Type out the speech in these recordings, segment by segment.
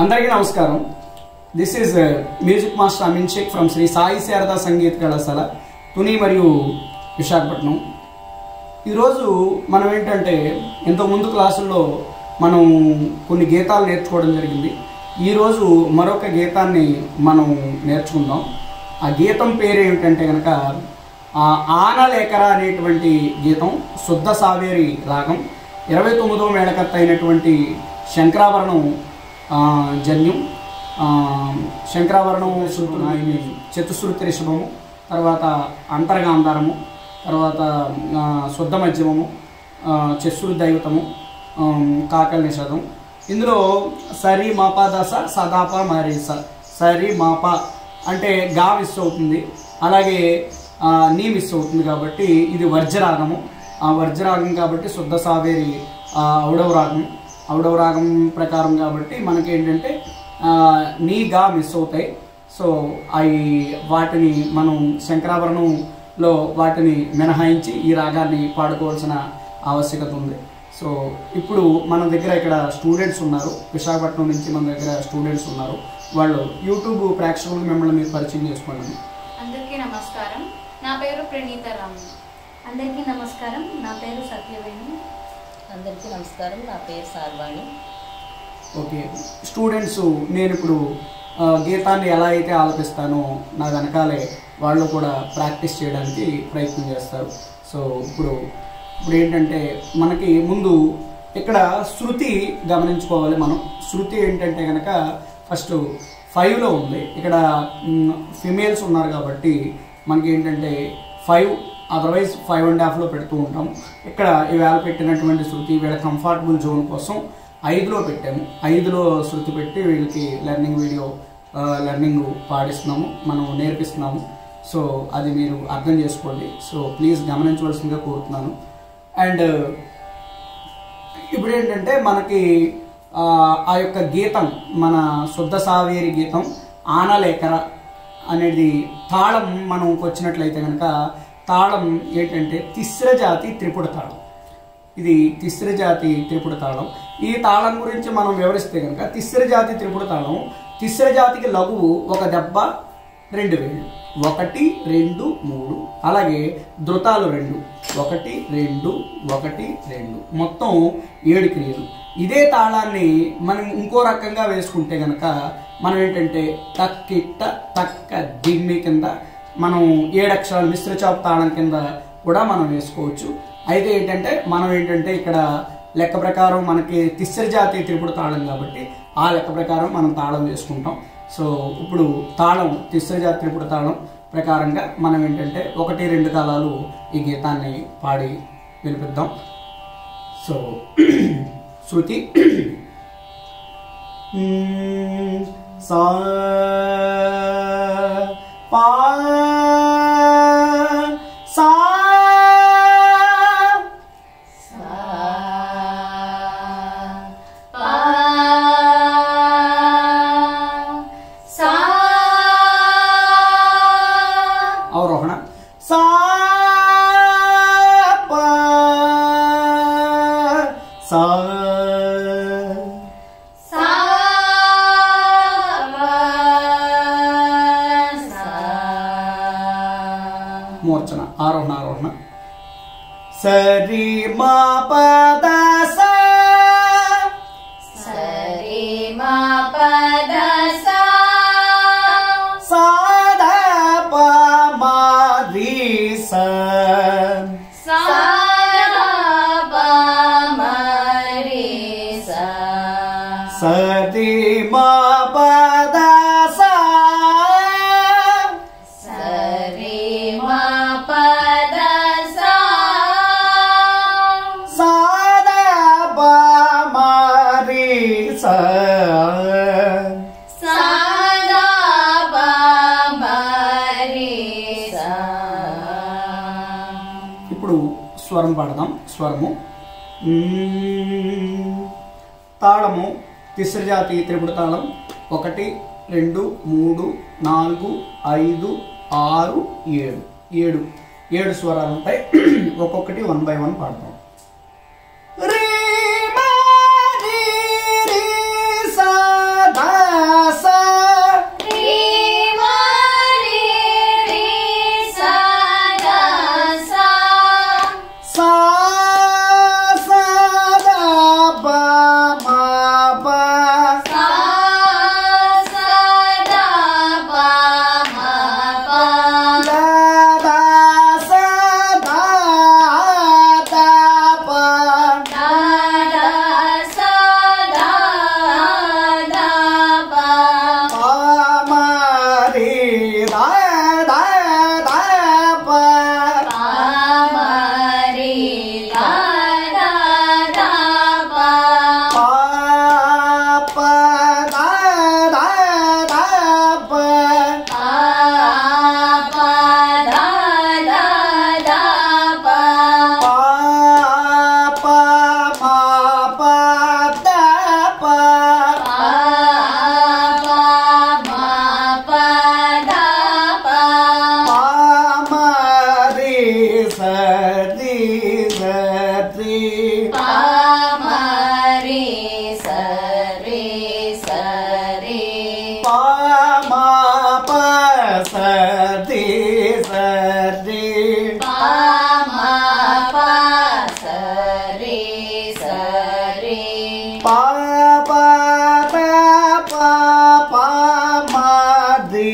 అందరికీ నమస్కారం this is music master Amin Shaik from Sri Sai Sarada సంగీత కళాశాల తుని మరియు విశాఖపట్నం ఈరోజు మనం ఏంటంటే ఇంతకు ముందు క్లాసుల్లో మనం కొన్ని గీతాలు నేర్చుకోవడం జరిగింది ఈరోజు మరొక గీతాన్ని మనం నేర్చుకుందాం ఆ గీతం పేరు ఏమిటంటే కనుక ఆ ఆనలేఖర అనేటువంటి గీతం శుద్ధ సావేరి రాగం ఇరవై తొమ్మిదో మేడకత్త అయినటువంటి శంకరాభరణం ఆ, జన్యం ఆ, శంకరాభరణం శృతులు ఆయన చతుశ్రుతి రిషభము తర్వాత అంతర్గాంధారము తర్వాత ఆ, శుద్ధ మధ్యమము ఆ, చతుశ్రుతి దైవతము ఆ, కాకల నిషధం ఇందులో సరి మాప దశ సదాప మరీస సరి మాప అంటే గా మిస్ అవుతుంది అలాగే ఆ, నీ మిస్ అవుతుంది కాబట్టి ఇది వర్జరాగము ఆ వర్జరాగం కాబట్టి శుద్ధ సావేరి ఆ, ఔడవ రాగం ఔడవ రాగం ప్రకారం కాబట్టి మనకి ఏంటంటే ఆ, నీ గా మిస్ అవుతాయి సో అవి వాటిని మనం శంకరాభరణంలో వాటిని మినహాయించి ఈ రాగాన్ని పాడుకోవాల్సిన ఆవశ్యకత ఉంది సో ఇప్పుడు మన దగ్గర ఇక్కడ స్టూడెంట్స్ ఉన్నారు విశాఖపట్నం నుంచి మన దగ్గర స్టూడెంట్స్ ఉన్నారు వాళ్ళు యూట్యూబ్ ప్రేక్షకులు మిమ్మల్ని మీరు పరిచయం చేసుకోండి అందరికీ నమస్కారం నా పేరు ప్రణీత రామ్ అందరికీ నమస్కారం నా పేరు సత్యవేణి అందరికీ నమస్కారం నా పేరు సార్వాణి ఓకే స్టూడెంట్స్ నేను ఇప్పుడు ఆ, గీతాన్ని ఎలా అయితే ఆలపిస్తానో నా వెనకాలే వాళ్ళు కూడా ప్రాక్టీస్ చేయడానికి ప్రయత్నం చేస్తారు సో ఇప్పుడు ఇప్పుడు ఏంటంటే మనకి ముందు ఇక్కడ శృతి గమనించుకోవాలి మనం శృతి ఏంటంటే కనుక ఫస్ట్ ఫైవ్లో ఉంది ఇక్కడ ఫిమేల్స్ ఉన్నారు కాబట్టి మనకి ఏంటంటే ఫైవ్ అదర్వైజ్ ఫైవ్ అండ్ హాఫ్లో పెడుతూ ఉంటాం ఇక్కడ ఈవేళ పెట్టినటువంటి శృతి వీళ్ళ కంఫర్టబుల్ జోన్ కోసం ఐదులో పెట్టాము ఐదులో శృతి పెట్టి వీళ్ళకి లెర్నింగ్ వీడియో లెర్నింగ్ పాడిస్తున్నాము మనం నేర్పిస్తున్నాము సో అది మీరు అర్థం చేసుకోండి సో ప్లీజ్ గమనించవలసిందిగా కోరుతున్నాను అండ్ ఇప్పుడు ఏంటంటే మనకి ఆ, ఆ యొక్క గీతం మన శుద్ధ సావేరి గీతం ఆనలేఖర అనేది తాళం మనం వచ్చినట్లయితే కనుక తాళం ఏంటంటే తిస్ర జాతి త్రిపుడ తాళం ఇది తిస్ర జాతి త్రిపుడ తాళం ఈ తాళం గురించి మనం వివరిస్తే కనుక తిస్ర జాతి త్రిపుడ తాళం తిస్ర జాతికి లఘువు ఒక దెబ్బ రెండు వేళ్ళు ఒకటి రెండు మూడు అలాగే ధృతాలు రెండు ఒకటి రెండు ఒకటి రెండు మొత్తం ఏడు క్రియలు ఇదే తాళాన్ని మనం ఇంకో రకంగా వేసుకుంటే కనుక మనం ఏంటంటే తక్కిట్ట తక్క దిమ్మి కింద మనం ఏడు అక్షరాలు మిశ్ర చాప్ తాళం కింద కూడా మనం వేసుకోవచ్చు అయితే ఏంటంటే మనం ఏంటంటే ఇక్కడ లెక్క ప్రకారం మనకి తిస్సరి జాతి త్రిపుడు తాళం కాబట్టి ఆ లెక్క ప్రకారం మనం తాళం వేసుకుంటాం సో ఇప్పుడు తాళం తిస్సరి జాతి త్రిపుడు తాళం ప్రకారంగా మనం ఏంటంటే ఒకటి రెండు కాలాలు ఈ గీతాన్ని పాడి వినిపిద్దాం సో శృతి మ్మ్, సా పా సా అవరోహణ సా పా సా మూర్ఛన ఆరోహణ ఆరోహణ సరి మా పద సా సాద ప మా రి సా సరి మా పద సా సాద ప మా రి సా ఇప్పుడు స్వరం పాడదాం స్వరము మ్మ్. తాళము తిస్ర జాతి త్రిపుడు తాళం ఒకటి రెండు మూడు నాలుగు ఐదు ఆరు ఏడు ఏడు ఏడు స్వరాలు ఉంటాయి ఒక్కొక్కటి వన్ బై వన్ పాడతాం రీ మా రీ రీ సా ధా పద ప ప మది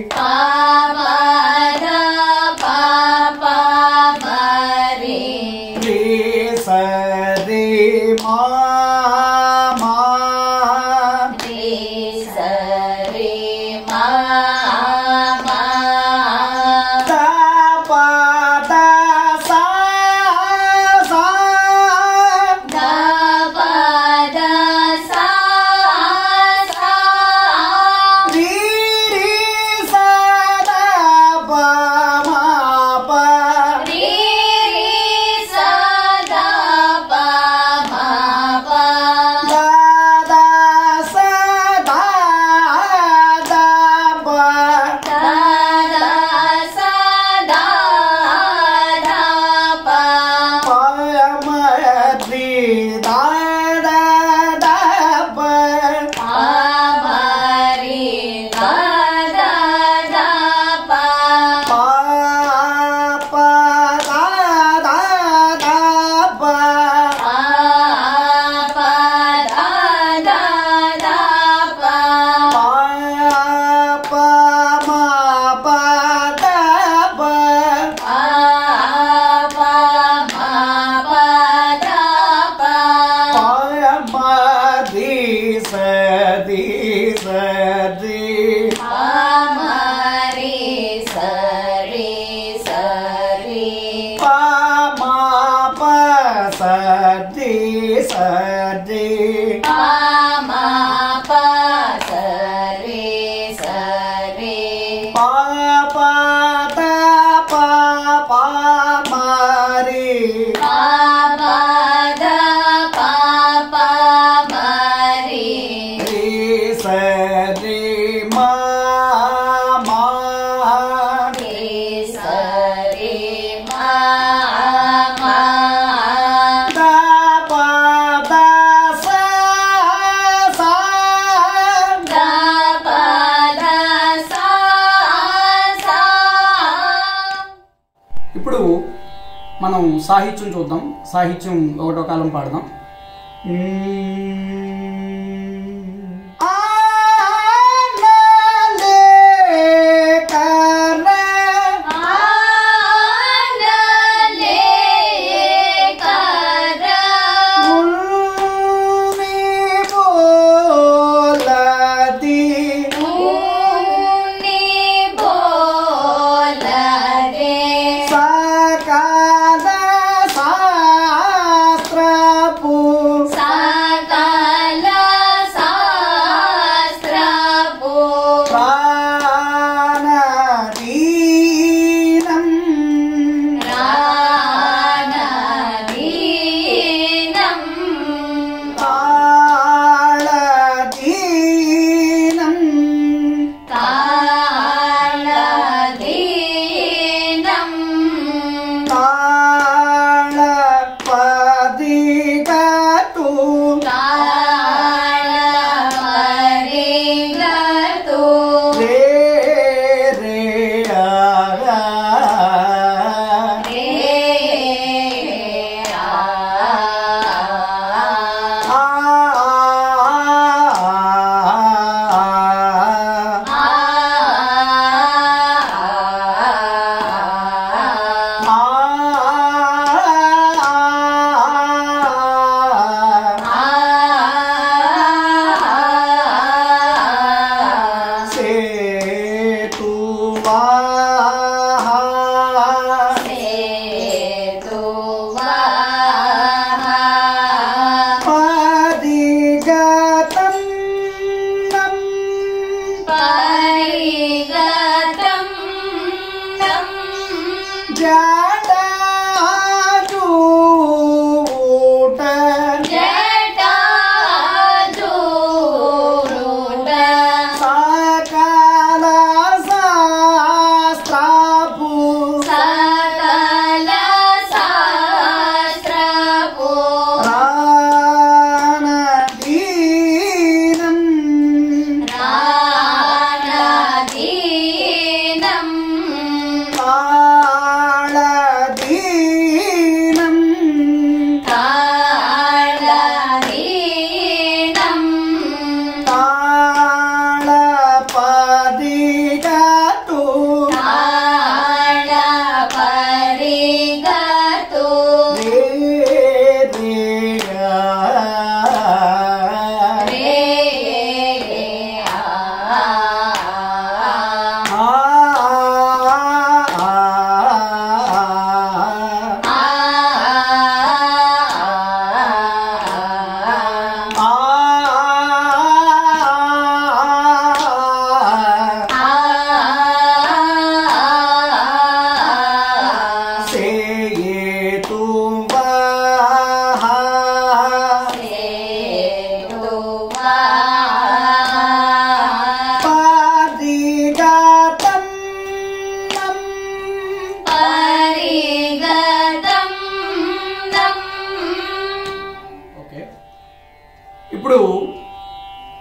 రి సరి మా మా ద ప ద సా సా రి రి స ద ప మా ప ద ద స ద ద ప ప మ రి ద ద ద ప ప ప ద ద ద ప ప ప మ ప ద ప ప మ రి స రి స రి ప మ ప స రి స రి ప ప ద ప ప మ రి రి స రి మా మా ద ప ద స స ఇప్పుడు మనం సాహిత్యం చూద్దాం సాహిత్యం ఒకటో కాలం పాడదాం సా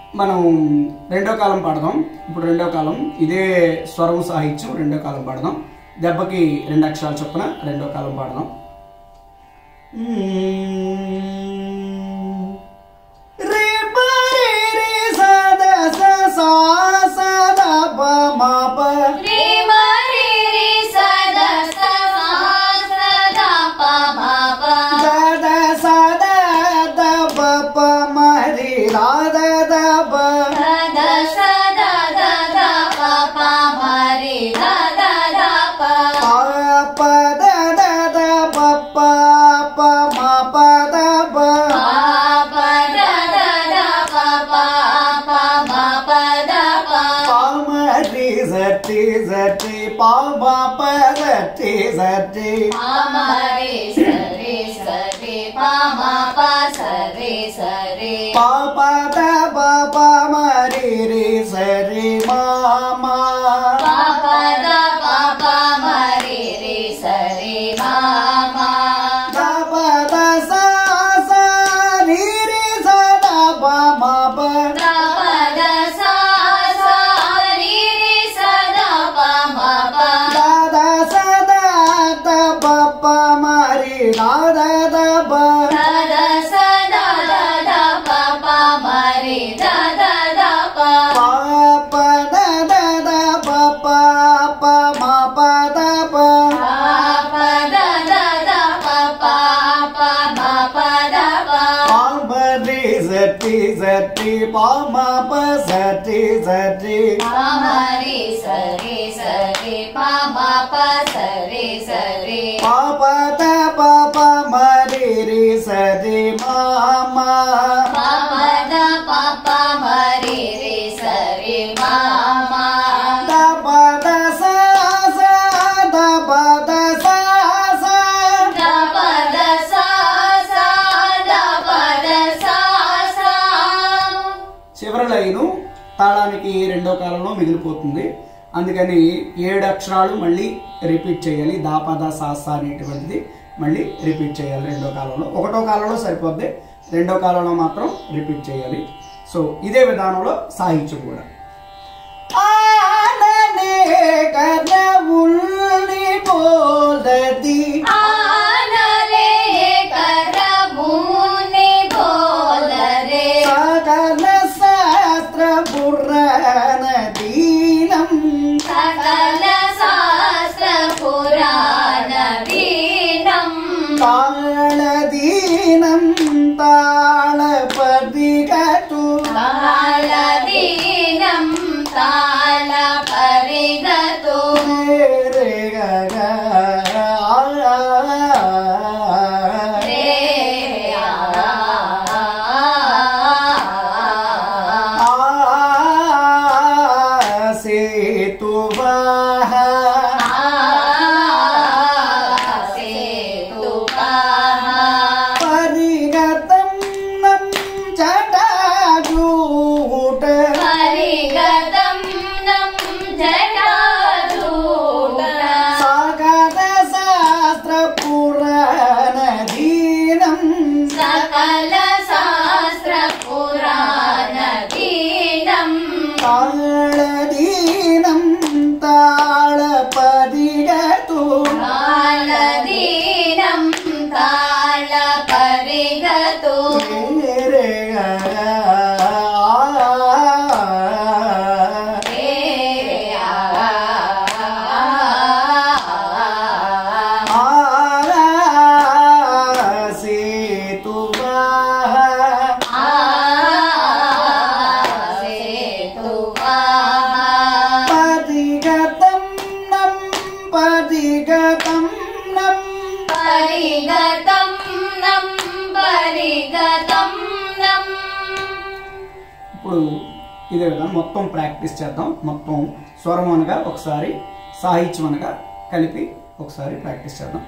మనం రెండో కాలం పాడదాం ఇప్పుడు రెండో కాలం ఇదే స్వరం సాహిత్యం రెండో కాలం పాడదాం దెబ్బకి రెండు అక్షరాలు చొప్పున రెండో కాలం పాడదాం రే ప రే రే స ద స సా స ద ప మ ప రే మరి రే సద స సద ప మ ప ద ద స ద ద ప ప మ రి రా ద ద ప సద సద ద ద ప ప మరి ద ద ద ప ప ప ద ద ద ప ప ప మ ప ద ప ప ప ద ద ద ప ప ప మ ప ద ప ప మ రి జటి జటి ప మ ప జటి జటి ప మరి సరి సరి ప మ ప సరి సరి ప ప ద ప ప మ రి రి సరి మ మ ప ప ద ప ప మరి రి సరి మ మ ద ప ద స స రి రి స ద ప మ ప ద ప ద స స రి రి స ద ప మ ప ద ద స ద ద ప ప మ రి రా ద ద ప ద ద స ద ద ద ప ప మరి ద ద ద ప ప ప ద ద ద ప ప ప మ ప ద ప ప ప ద ద ద ప ప ప మ ప ద ప ప మ రి జటి జటి ప మ ప జటి జటి ప మరి సరి సరి ప మ ప సరి సరి ప ప ద ప ప మ రి రి సరి మ మ ప ప ద ప ప మరి రి సరి మ మ ద ప ద స స ద ప ద స స ద ప ద స స ద ప ద స స చివరి లైను తాళానికి రెండో కాలంలో మిగిలిపోతుంది అందుకని ఏడు అక్షరాలు మళ్ళీ రిపీట్ చేయాలి దాపద సాస అనేటువంటిది మళ్ళీ రిపీట్ చేయాలి రెండో కాలంలో ఒకటో కాలంలో సరిపోద్ది రెండో కాలంలో మాత్రం రిపీట్ చేయాలి సో ఇదే విధానంలో సాహిత్యం కూడా ఆననే కర్ణవుల్ని బోలది ఆనలే కరముని బోలరే సకల శాస్త్ర పురాణ దీనం సకల శాస్త్ర పురాణ వీణం తాళదీనం తాళపదిగతు తాళ దీనం తాళ పరిగతో రే సేతువాహ పరిగతం నం జటాజూట సాగత శాస్త్ర పురాణ దీనం సకల శాస్త్ర పురాణ దీనం తాళదీనం తాళపదిగతు తాళదీనం తాళ పరిగతో పదిగతం నం పదిగతం నం పరిగతం నం పరిగతం నం ఇప్పుడు ఇదే విధంగా మొత్తం ప్రాక్టీస్ చేద్దాం మొత్తం స్వరం అనగా ఒకసారి సాహిత్యం అనగా కలిపి ఒకసారి ప్రాక్టీస్ చేద్దాం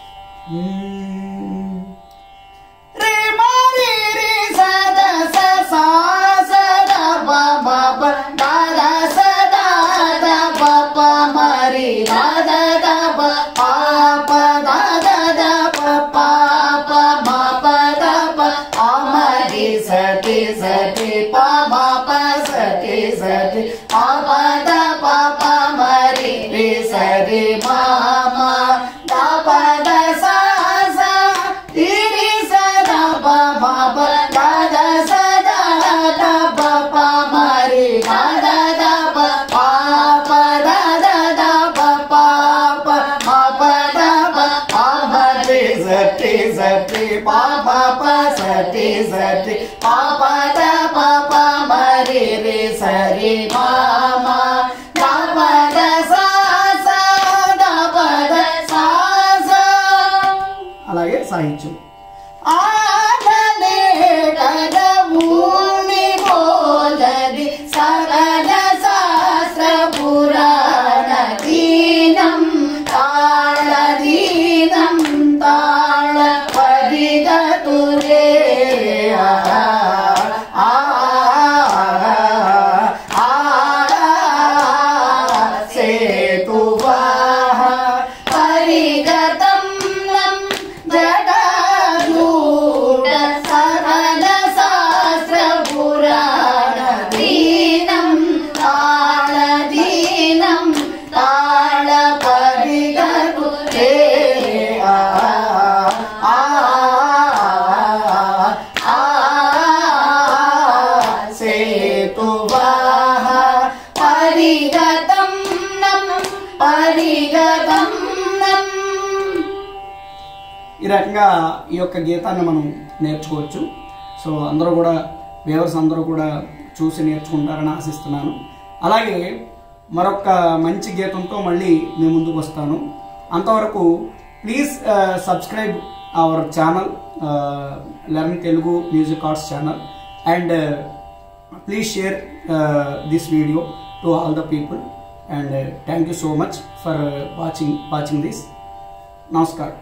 రే మా రే రే స ద స సా స ద ప మ ప ద ద స ద ద ప ప మ రి ద ద ద ప ప ప ద ద ద ప ప ప మ ప ద ప అ మ రి స టి స టి ప పా మా ప సరి సరి పా ప ద ప ప మరి రి సరి మా మా ద ప ద సా సా రి రి స ద ప మా ప ద ద స ద ద ప ప మరి ద ద ద ప ప ప ద ద ద ప ప ప మా ప ద ప ప మ రి సరి సరి పా ప ప సరి సరి పా ప ద ప ప మరి రి సరి మా మా ద ప ద సా సా ద ప ద సా సా అలాగే సాహిత్యం ఆడలే కదవుని బోధది సకల శాస్త్ర పురాణ దీనం తాళ దీనం తాళ పరిగతురే ఆ ఆ ఆ సేతువాహ పరిగతం నం జటాజూట సకల శాస్త్ర పురాణ దీనం తాళ దీనం తాళ పరిగతు రే ఆ ఆ ఆ సేతువాహ పరిగతం నం పరిగతం నం ఈ రకంగా ఈ యొక్క గీతాన్ని మనం నేర్చుకోవచ్చు సో అందరూ కూడా వ్యూవర్స్ అందరూ కూడా చూసి నేర్చుకుంటారని ఆశిస్తున్నాను అలాగే మరొక మంచి గీతంతో మళ్ళీ మీ ముందుకు వస్తాను అంతవరకు please subscribe our channel learn Telugu music arts channel and please share this video to all the people and thank you so much for watching watching this నమస్కారం